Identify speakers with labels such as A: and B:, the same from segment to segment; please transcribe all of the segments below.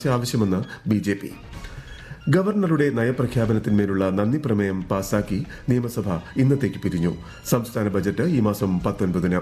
A: ആവശ്യമെന്ന് B J P ഗവർണറുടെ നയപ്രഖ്യാപനത്തിന്മേലുള്ള നന്ദി പ്രമേയം പാസാക്കി നിയമസഭ ഇന്നത്തേക്ക് പിരിഞ്ഞു സംസ്ഥാന ബജറ്റ് ഈ മാസം പത്തൊൻപതിന്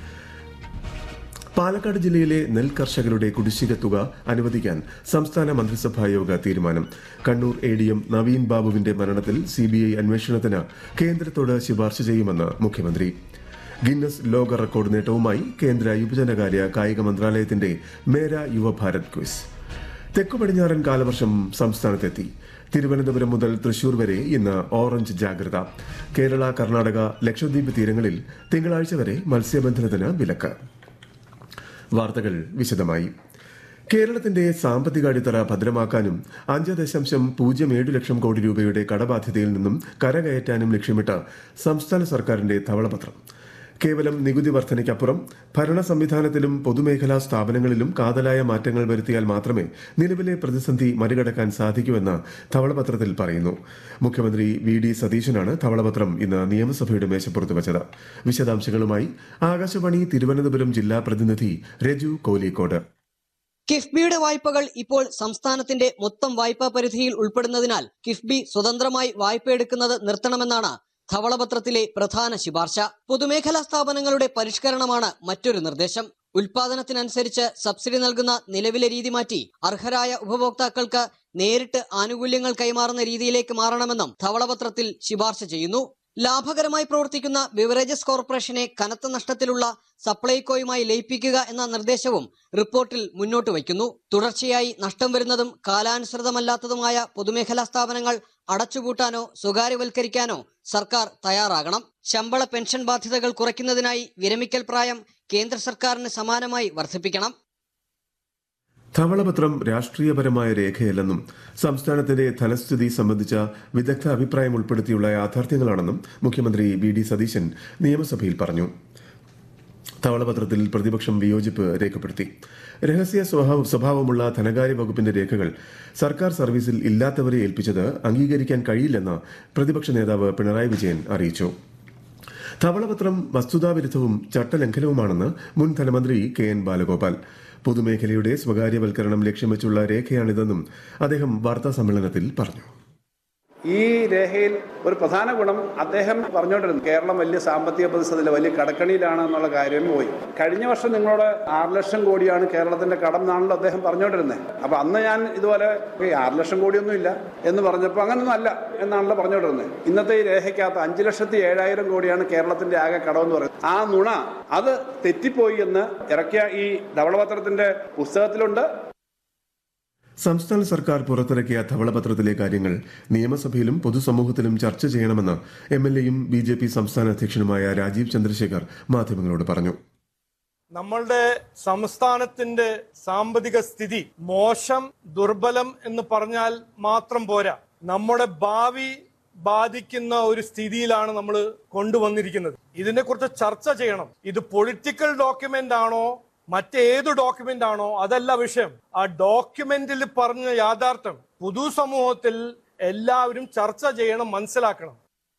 A: പാലക്കാട് ജില്ലയിലെ നെൽ കർഷകരുടെ കുടിശ്ശിക തുക അനുവദിക്കാൻ സംസ്ഥാന മന്ത്രിസഭാ യോഗ തീരുമാനം Kannur A D M Naveen ബാബുവിന്റെ മരണത്തിൽ സിബിഐ അന്വേഷണത്തിന് കേന്ദ്രത്തോട് ശുപാർശ ചെയ്യുമെന്ന് മുഖ്യമന്ത്രി ഗിന്നസ് ലോക റെക്കോർഡ് നേട്ടവുമായി കേന്ദ്ര യുവജനകാര്യ കായിക മന്ത്രാലയത്തിന്റെ മേര യുവഭാരത് ക്വിസ് തെക്കു പടിഞ്ഞാറൻ കാലവർഷം സംസ്ഥാനത്തെത്തി തിരുവനന്തപുരം മുതൽ തൃശൂർ വരെ ഇന്ന് ഓറഞ്ച് ജാഗ്രത കേരള കർണാടക ലക്ഷദ്വീപ് തീരങ്ങളിൽ തിങ്കളാഴ്ച വരെ മത്സ്യബന്ധനത്തിന് വിലക്ക് വാർത്തകൾ വിശദമായി കേരളത്തിന്റെ സാമ്പത്തിക അടിത്തറ ഭദ്രമാക്കാനും അഞ്ച് ദശാംശം പൂജ്യം ഏഴ് ലക്ഷം കോടി രൂപയുടെ കടബാധ്യതയിൽ നിന്നും കരകയറ്റാനും ലക്ഷ്യമിട്ട് സംസ്ഥാന സർക്കാരിന്റെ ധവളപത്രം കേവലം നികുതി വർധനയ്ക്കപ്പുറം ഭരണ സംവിധാനത്തിലും പൊതുമേഖലാ സ്ഥാപനങ്ങളിലും കാതലായ മാറ്റങ്ങൾ വരുത്തിയാൽ മാത്രമേ നിലവിലെ പ്രതിസന്ധി മറികടക്കാൻ സാധിക്കൂവെന്ന് ധവളപത്രത്തിൽ പറയുന്നു മുഖ്യമന്ത്രി വി ഡി സതീശനാണ് ധവളപത്രം ഇന്ന് നിയമസഭയുടെ മേശപ്പുറത്ത് വച്ചത് വിശദാംശങ്ങളുമായി ആകാശവാണി തിരുവനന്തപുരം ജില്ലാ പ്രതിനിധി രജു കോലിക്കോട്
B: കിഫ്ബിയുടെ വായ്പകൾ ഇപ്പോൾ സംസ്ഥാനത്തിന്റെ മൊത്തം വായ്പാ പരിധിയിൽ ഉൾപ്പെടുന്നതിനാൽ കിഫ്ബി സ്വതന്ത്രമായി വായ്പ എടുക്കുന്നത് നിർത്തണമെന്നാണ് ധവളപത്രത്തിലെ പ്രധാന ശുപാർശ പൊതുമേഖലാ സ്ഥാപനങ്ങളുടെ പരിഷ്കരണമാണ് മറ്റൊരു നിർദ്ദേശം ഉൽപാദനത്തിനനുസരിച്ച് സബ്സിഡി നൽകുന്ന നിലവിലെ രീതി മാറ്റി അർഹരായ ഉപഭോക്താക്കൾക്ക് നേരിട്ട് ആനുകൂല്യങ്ങൾ കൈമാറുന്ന രീതിയിലേക്ക് മാറണമെന്നും ധവളപത്രത്തിൽ ശുപാർശ ചെയ്യുന്നു ലാഭകരമായി പ്രവർത്തിക്കുന്ന ബിവറേജസ് കോർപ്പറേഷനെ കനത്ത നഷ്ടത്തിലുള്ള സപ്ലൈകോയുമായി ലയിപ്പിക്കുക എന്ന നിർദ്ദേശവും റിപ്പോർട്ടിൽ മുന്നോട്ട് വയ്ക്കുന്നു തുടർച്ചയായി നഷ്ടം വരുന്നതും കാലാനുസൃതമല്ലാത്തതുമായ പൊതുമേഖലാ സ്ഥാപനങ്ങൾ അടച്ചുപൂട്ടാനോ സ്വകാര്യവൽക്കരിക്കാനോ സർക്കാർ തയ്യാറാകണം ശമ്പള പെൻഷൻ ബാധ്യതകൾ കുറയ്ക്കുന്നതിനായി വിരമിക്കൽ പ്രായം കേന്ദ്ര സർക്കാരിന് സമാനമായി വർദ്ധിപ്പിക്കണം
A: ധവളപത്രം രാഷ്ട്രീയപരമായ രേഖയല്ലെന്നും സംസ്ഥാനത്തിന്റെ ധനസ്ഥിതി സംബന്ധിച്ച വിദഗ്ധ അഭിപ്രായം ഉൾപ്പെടുത്തിയുള്ള യാഥാർത്ഥ്യങ്ങളാണെന്നും മുഖ്യമന്ത്രി വി ഡി സതീശൻ നിയമസഭയിൽ പറഞ്ഞു ധവളപത്രത്തിൽ പ്രതിപക്ഷം വിയോജിപ്പ് രേഖപ്പെടുത്തി രഹസ്യ സ്വഭാവ സ്വഭാവമുള്ള ധനകാര്യ വകുപ്പിന്റെ രേഖകൾ സർക്കാർ സർവീസിൽ ഇല്ലാത്തവരെ ഏൽപ്പിച്ചത് അംഗീകരിക്കാൻ കഴിയില്ലെന്ന് പ്രതിപക്ഷ നേതാവ് പിണറായി വിജയൻ അറിയിച്ചു ധവളപത്രം വസ്തുതാവിരുദ്ധവും ചട്ടലംഘനവുമാണെന്ന് മുൻ ധനമന്ത്രി കെ എൻ ബാലഗോപാൽ പൊതുമേഖലയുടെ സ്വകാര്യവൽക്കരണം ലക്ഷ്യം വെച്ചുള്ള രേഖയാണിതെന്നും അദ്ദേഹം വാർത്താ സമ്മേളനത്തിൽ പറഞ്ഞു
C: ഈ രേഖയിൽ ഒരു പ്രധാന ഗുണം അദ്ദേഹം പറഞ്ഞുകൊണ്ടിരുന്നു കേരളം വലിയ സാമ്പത്തിക പ്രതിസന്ധിയിൽ വലിയ കടക്കണിയിലാണ് എന്നുള്ള കാര്യം പോയി കഴിഞ്ഞ വർഷം നിങ്ങളോട് ആറ് ലക്ഷം കോടിയാണ് കേരളത്തിന്റെ കടം എന്നാണല്ലോ അദ്ദേഹം പറഞ്ഞുകൊണ്ടിരുന്നത് അപ്പൊ അന്ന് ഞാൻ ഇതുപോലെ ഈ ആറ് ലക്ഷം കോടിയൊന്നും ഇല്ല എന്ന് പറഞ്ഞപ്പോൾ അങ്ങനൊന്നും അല്ല എന്നാണല്ലോ പറഞ്ഞുകൊണ്ടിരുന്നത് ഇന്നത്തെ ഈ രേഖയ്ക്കകത്ത് അഞ്ച് ലക്ഷത്തി ഏഴായിരം കോടിയാണ് കേരളത്തിന്റെ ആകെ കടമെന്ന് പറയുന്നത് ആ നുണ അത് തെറ്റിപ്പോയി എന്ന് ഇറക്കിയ ഈ ധവളപത്രത്തിന്റെ പുസ്തകത്തിലുണ്ട്
A: സംസ്ഥാന സർക്കാർ പുറത്തിറക്കിയ ധവളപത്രത്തിലെ കാര്യങ്ങൾ നിയമസഭയിലും പൊതുസമൂഹത്തിലും ചർച്ച ചെയ്യണമെന്ന് എം എൽ എയും ബി ജെ പി സംസ്ഥാന അധ്യക്ഷനുമായ രാജീവ് ചന്ദ്രശേഖർ മാധ്യമങ്ങളോട് പറഞ്ഞു
D: നമ്മളുടെ സംസ്ഥാനത്തിന്റെ സാമ്പത്തിക സ്ഥിതി മോശം ദുർബലം എന്ന് പറഞ്ഞാൽ മാത്രം പോരാ നമ്മുടെ ഭാവി ബാധിക്കുന്ന ഒരു സ്ഥിതിയിലാണ് നമ്മൾ കൊണ്ടുവന്നിരിക്കുന്നത് ഇതിനെക്കുറിച്ച് ചർച്ച ചെയ്യണം ഇത് പൊളിറ്റിക്കൽ ഡോക്യുമെന്റ് ആണോ മറ്റേത് ഡോക്യുമെന്റ് ആണോ അതല്ല വിഷയം ആ ഡോക്യുമെന്റിൽ പറഞ്ഞ യാഥാർത്ഥ്യം പൊതുസമൂഹത്തിൽ എല്ലാവരും ചർച്ച ചെയ്യണം മനസ്സിലാക്കണം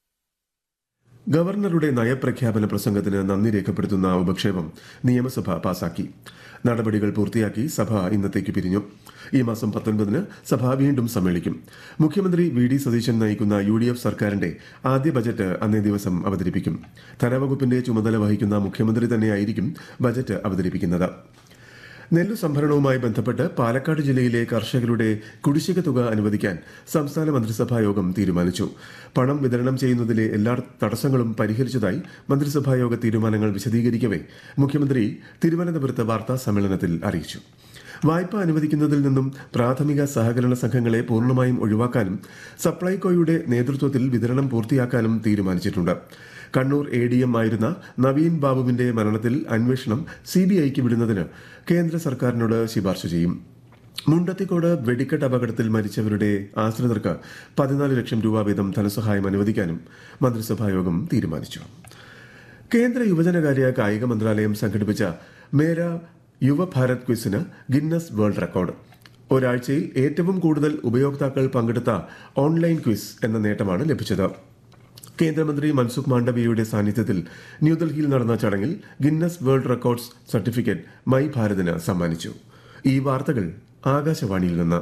A: ഗവർണറുടെ നയപ്രഖ്യാപന പ്രസംഗത്തിന് നന്ദി രേഖപ്പെടുത്തുന്ന ഉപക്ഷേപം നിയമസഭ പാസാക്കി നടപടികൾ പൂർത്തിയാക്കി സഭ ഇന്നത്തേക്ക് പിരിഞ്ഞു ഈ മാസം പത്തൊൻപതിന് സഭ വീണ്ടും സമ്മേളിക്കും മുഖ്യമന്ത്രി വി ഡി സതീശൻ നയിക്കുന്ന യു ഡി എഫ് സർക്കാരിന്റെ ആദ്യ ബജറ്റ് അന്നേ ദിവസം അവതരിപ്പിക്കും ധനവകുപ്പിന്റെ ചുമതല വഹിക്കുന്ന മുഖ്യമന്ത്രി തന്നെയായിരിക്കും ബജറ്റ് അവതരിപ്പിക്കുന്നത് നെല്ലു സംഭരണവുമായി ബന്ധപ്പെട്ട് പാലക്കാട് ജില്ലയിലെ കർഷകരുടെ കുടിശ്ശിക തുക അനുവദിക്കാൻ സംസ്ഥാന മന്ത്രിസഭാ യോഗം തീരുമാനിച്ചു പണം വിതരണം ചെയ്യുന്നതിലെ എല്ലാ തടസ്സങ്ങളും പരിഹരിച്ചതായി മന്ത്രിസഭാ യോഗ തീരുമാനങ്ങൾ വിശദീകരിക്കവെ മുഖ്യമന്ത്രി തിരുവനന്തപുരത്ത് വാർത്താ സമ്മേളനത്തിൽ അറിയിച്ചു വായ്പ അനുവദിക്കുന്നതിൽ നിന്നും പ്രാഥമിക സഹകരണ സംഘങ്ങളെ പൂർണ്ണമായും ഒഴിവാക്കാനും സപ്ലൈകോയുടെ നേതൃത്വത്തിൽ വിതരണം പൂർത്തിയാക്കാനും തീരുമാനിച്ചിട്ടുണ്ട് കണ്ണൂർ എ ഡി എം ആയിരുന്ന നവീൻ ബാബുവിന്റെ മരണത്തിൽ അന്വേഷണം സി ബി ഐക്ക് വിടുന്നതിന് കേന്ദ്ര സർക്കാരിനോട് ശുപാർശ ചെയ്യും മുണ്ടത്തിക്കോട് വെടിക്കെട്ട് അപകടത്തിൽ മരിച്ചവരുടെ ആശ്രിതർക്ക് പതിനാല് ലക്ഷം രൂപ വീതം ധനസഹായം അനുവദിക്കാനും മന്ത്രിസഭായോഗം തീരുമാനിച്ചു കേന്ദ്ര യുവജനകാര്യ കായിക മന്ത്രാലയം സംഘടിപ്പിച്ച മേര യുവഭാരത് ക്വിസിന് ഗിന്നസ് വേൾഡ് റെക്കോർഡ് ഒരാഴ്ചയിൽ ഏറ്റവും കൂടുതൽ ഉപയോക്താക്കൾ പങ്കെടുത്ത ഓൺലൈൻ ക്വിസ് എന്ന നേട്ടമാണ് ലഭിച്ചത് കേന്ദ്രമന്ത്രി മൻസുഖ് മാണ്ഡവ്യയുടെ സാന്നിധ്യത്തിൽ ന്യൂഡൽഹിയിൽ നടന്ന ചടങ്ങിൽ Guinness world records certificate my ഭാരതിന് സമ്മാനിച്ചു ഈ വാർത്തകൾ ആകാശവാണിയിൽ നിന്ന്